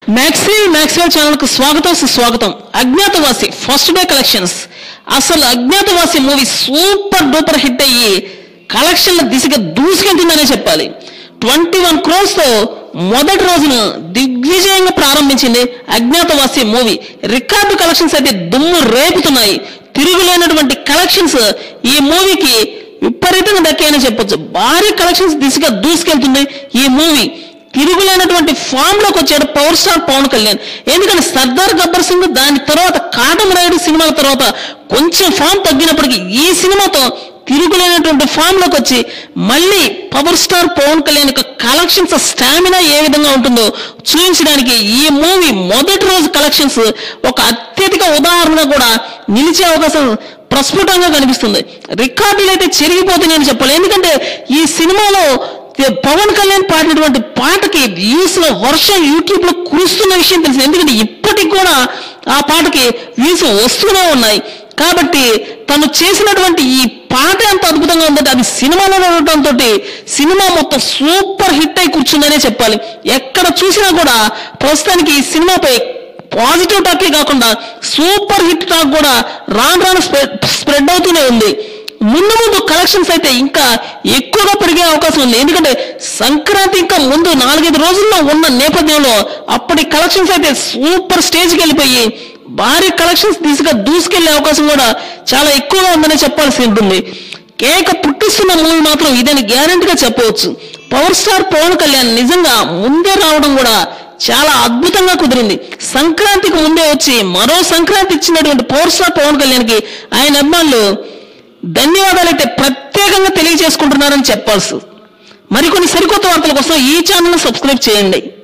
మ్యాక్సిల్ మ్యాక్సివల్ channel కు స్వాగతం సుస్వాగతం అజ్ఞాతవాసి ఫస్ట్ డే కలెక్షన్స్ అసలు Agnyaathavaasi movie super duper hit అయ్యి కలెక్షన్ల దిశగా దూసుకెళ్తుందనే చెప్పాలి ట్వంటీ వన్ క్రోర్స్ తో మొదటి రోజున దిగ్విజయంగా ప్రారంభించింది అజ్ఞాతవాసి మూవీ రికార్డు కలెక్షన్స్ అయితే దుమ్ము రేపుతున్నాయి తిరుగులేనటువంటి కలెక్షన్స్ ఈ మూవీకి విపరీతంగా దక్కాయని చెప్పొచ్చు భారీ కలెక్షన్స్ దిశగా దూసుకెళ్తుంది ఈ మూవీ తిరుగులేనటువంటి ఫామ్ లోకి వచ్చాడు పవర్ స్టార్ పవన్ కళ్యాణ్ ఎందుకంటే సర్దార్ గబ్బర్ సింగ్ దాని తర్వాత కాటం రాయుడు సినిమాల తర్వాత కొంచెం ఫామ్ తగ్గినప్పటికీ ఈ సినిమాతో తిరుగులేనటువంటి ఫామ్ లోకి వచ్చి మళ్ళీ పవర్ స్టార్ పవన్ కళ్యాణ్ యొక్క కలెక్షన్స్ స్టామినా ఏ విధంగా ఉంటుందో చూపించడానికి ఈ మూవీ మొదటి రోజు కలెక్షన్స్ ఒక అత్యధిక ఉదాహరణ కూడా నిలిచే అవకాశం ప్రస్ఫుటంగా కనిపిస్తుంది రికార్డులు అయితే చెరిగిపోతున్నాయని చెప్పాలి ఎందుకంటే ఈ సినిమాలో పవన్ కళ్యాణ్ పాడినటువంటి పాటకి వ్యూస్ లో వర్షం యూట్యూబ్ లో కురుస్తున్న విషయం తెలిసింది ఎందుకంటే ఇప్పటికి కూడా ఆ పాటకి వ్యూస్ వస్తూనే ఉన్నాయి కాబట్టి తను చేసినటువంటి ఈ పాట ఎంత అద్భుతంగా ఉందంటే అది సినిమాలో ఉండటంతో సినిమా మొత్తం సూపర్ హిట్ అయి కూర్చుందనే చెప్పాలి ఎక్కడ చూసినా కూడా ప్రస్తుతానికి ఈ సినిమాపై పాజిటివ్ టాకే కాకుండా సూపర్ హిట్ టాక్ కూడా రాను రాను స్ప్రెడ్ స్ప్రెడ్ అవుతూనే ఉంది ముందు ముందు కలెక్షన్స్ అయితే ఇంకా ఎక్కువగా పెరిగే అవకాశం ఉంది ఎందుకంటే సంక్రాంతి ఇంకా ముందు నాలుగైదు రోజుల్లో ఉన్న నేపథ్యంలో అప్పటి కలెక్షన్స్ అయితే సూపర్ స్టేజ్కి వెళ్ళిపోయి భారీ కలెక్షన్స్ దిశగా దూసుకెళ్లే అవకాశం కూడా చాలా ఎక్కువగా ఉందని చెప్పాల్సి ఉంటుంది కేక పుట్టిస్తున్న మూవీ మాత్రం ఇదని గ్యారంటీగా చెప్పవచ్చు పవర్ స్టార్ పవన్ కళ్యాణ్ నిజంగా ముందే రావడం కూడా చాలా అద్భుతంగా కుదిరింది సంక్రాంతికి ముందే వచ్చి మరో సంక్రాంతి ఇచ్చినటువంటి పవర్ స్టార్ పవన్ కళ్యాణ్కి ఆయన అభిమానులు ధన్యవాదాలు అయితే ప్రత్యేకంగా తెలియజేసుకుంటున్నారని చెప్పాల్సి మరికొన్ని సరికొత్త వార్తల కోసం ఈ ఛానల్ సబ్స్క్రైబ్ చేయండి